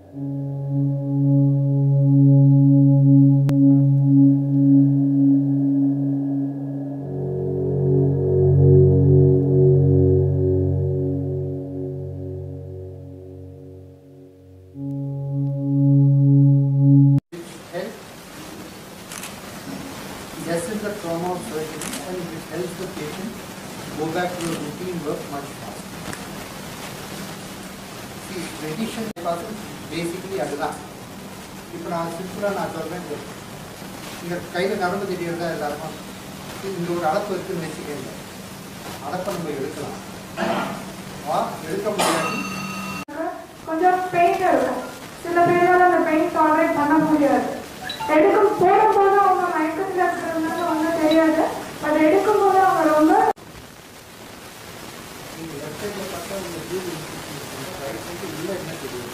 help lessen the trauma of surgery and it helps the patient go back to the routine work much faster. See, medicine process basically அதுதான் இப்போ நான் சிம்பிளாக நான் சொல்கிறேன் இங்கே கையில் நரம்பு தெரியறதா எல்லாருக்கும் இங்கே ஒரு அடப்பு இருக்குன்னு வச்சுக்கோங்க அடப்பை நம்ம எடுக்கலாம் ஆ எடுக்க முடியாது கொஞ்சம் பெயின் இருக்கும் சில பேரால அந்த பெயின் டாலரேட் பண்ண முடியாது எடுக்கும் போடும்போது அவங்க மயக்கத்தில் இருக்கிறதுனால ஒன்றும் தெரியாது பட் எடுக்கும்போது அவங்க ரொம்ப நீங்கள் லெஃப்ட் சைடில் பார்த்தா உங்கள் வியூ ரைட் சைடு இல்லை என்ன தெரியும்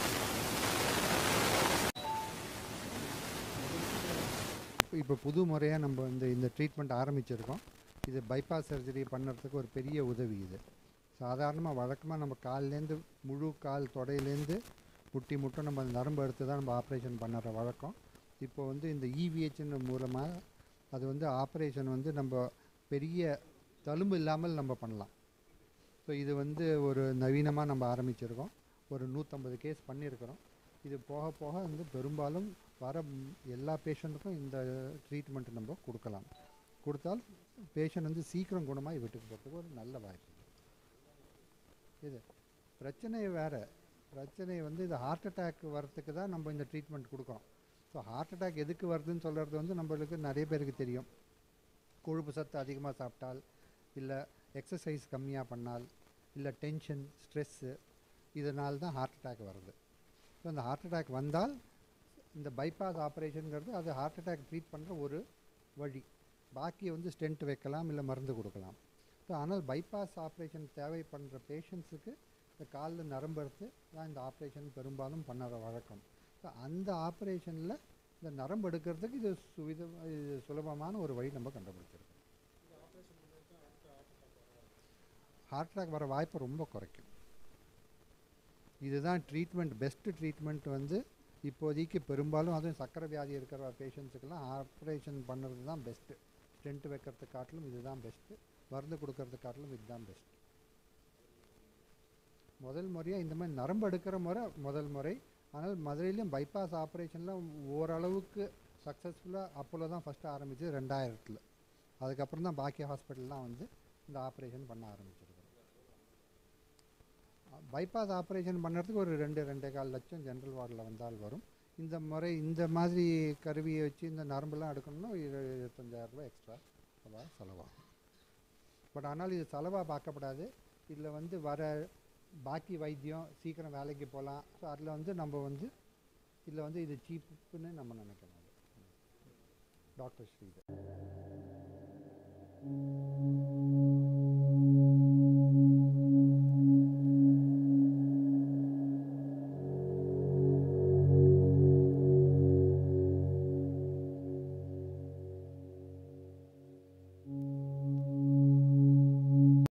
இப்போ புது முறையாக நம்ம இந்த இந்த ட்ரீட்மெண்ட் ஆரம்பிச்சிருக்கோம் இது பைபாஸ் சர்ஜரி பண்ணுறதுக்கு ஒரு பெரிய உதவி இது சாதாரணமாக வழக்கமாக நம்ம கால்லேருந்து முழு கால் தொடையிலேருந்து முட்டி முட்டும் நம்ம அந்த நரம்பு எடுத்து தான் நம்ம ஆப்ரேஷன் பண்ணுற வழக்கம் இப்போ வந்து இந்த இவிஹெச்னு மூலமாக அது வந்து ஆப்ரேஷன் வந்து நம்ம பெரிய தழும்பு இல்லாமல் நம்ம பண்ணலாம் ஸோ இது வந்து ஒரு நவீனமாக நம்ம ஆரம்பிச்சிருக்கோம் ஒரு நூற்றம்பது கேஸ் பண்ணியிருக்கிறோம் இது போக போக வந்து பெரும்பாலும் வர ம், எல்லா பேஷண்ட்டுக்கும் இந்த ட்ரீட்மெண்ட் நம்ம கொடுக்கலாம் கொடுத்தால் பேஷண்ட் வந்து சீக்கிரம் குணமாகி வீட்டுக்கு போகிறதுக்கு ஒரு நல்ல வாய்ப்பு இது பிரச்சனை வேறு பிரச்சனை வந்து இது ஹார்ட் அட்டாக் வர்றதுக்கு தான் நம்ம இந்த ட்ரீட்மெண்ட் கொடுக்கோம் ஸோ ஹார்ட் அட்டாக் எதுக்கு வருதுன்னு சொல்கிறது வந்து நம்மளுக்கு நிறைய பேருக்கு தெரியும் கொழுப்பு சத்து அதிகமாக சாப்பிட்டால் இல்லை எக்ஸசைஸ் கம்மியாக பண்ணால் இல்லை டென்ஷன் ஸ்ட்ரெஸ்ஸு இதனால தான் ஹார்ட் அட்டாக் வருது ஸோ அந்த ஹார்ட் அட்டாக் வந்தால் இந்த பைபாஸ் ஆப்ரேஷனுங்கிறது அது ஹார்ட் அட்டாக் ட்ரீட் பண்ணுற ஒரு வழி பாக்கி வந்து ஸ்டென்ட் வைக்கலாம் இல்லை மருந்து கொடுக்கலாம் ஸோ ஆனால் பைபாஸ் ஆப்ரேஷன் தேவை பண்ணுற பேஷண்ட்ஸுக்கு இந்த காலில் நரம்பு எடுத்து தான் இந்த ஆப்ரேஷன் பெரும்பாலும் பண்ணுற வழக்கம் ஸோ அந்த ஆப்ரேஷனில் இந்த நரம்பு எடுக்கிறதுக்கு இது சுவித இது சுலபமான ஒரு வழி நம்ம கண்டுபிடிச்சிருக்கோம் ஹார்ட் அட்டாக் வர வாய்ப்பை ரொம்ப குறைக்கும் இதுதான் ட்ரீட்மெண்ட் பெஸ்ட்டு ட்ரீட்மெண்ட் வந்து இப்போதைக்கு பெரும்பாலும் அதுவும் சக்கரை வியாதி இருக்கிற பேஷண்ட்ஸுக்கெல்லாம் ஆப்ரேஷன் பண்ணுறது தான் பெஸ்ட்டு ஸ்டென்ட் வைக்கிறதுக்கு காட்டிலும் இதுதான் பெஸ்ட்டு மருந்து கொடுக்கறதுக்கு காட்டிலும் இதுதான் பெஸ்ட் முதல் முறையாக இந்த மாதிரி நரம்பு எடுக்கிற முறை முதல் முறை ஆனால் மதுரையிலையும் பைபாஸ் ஆப்ரேஷனில் ஓரளவுக்கு சக்ஸஸ்ஃபுல்லாக அப்போலோ தான் ஃபஸ்ட்டு ஆரம்பிச்சது ரெண்டாயிரத்தில் அதுக்கப்புறம் தான் பாக்கி ஹாஸ்பிட்டல்லாம் வந்து இந்த ஆப்ரேஷன் பண்ண ஆரம்பிச்சிருக்கோம் பைபாஸ் ஆப்ரேஷன் பண்ணுறதுக்கு ஒரு ரெண்டு ரெண்டே கால் லட்சம் ஜென்ரல் வார்டில் வந்தால் வரும் இந்த முறை இந்த மாதிரி கருவியை வச்சு இந்த நரம்பெல்லாம் எடுக்கணும்னா ஒரு இரு- இருபத்தஞ்சாயிரம் ரூபாய் எக்ஸ்ட்ரா செலவாகும் பட் ஆனால் இது செலவாக பார்க்கப்படாது இதில் வந்து வர பாக்கி வைத்தியம் சீக்கிரம் வேலைக்கு போகலாம் ஸோ அதில் வந்து நம்ம வந்து இதில் வந்து இது சீப்புன்னு நம்ம நினைக்கணும் டாக்டர் ஸ்ரீதர்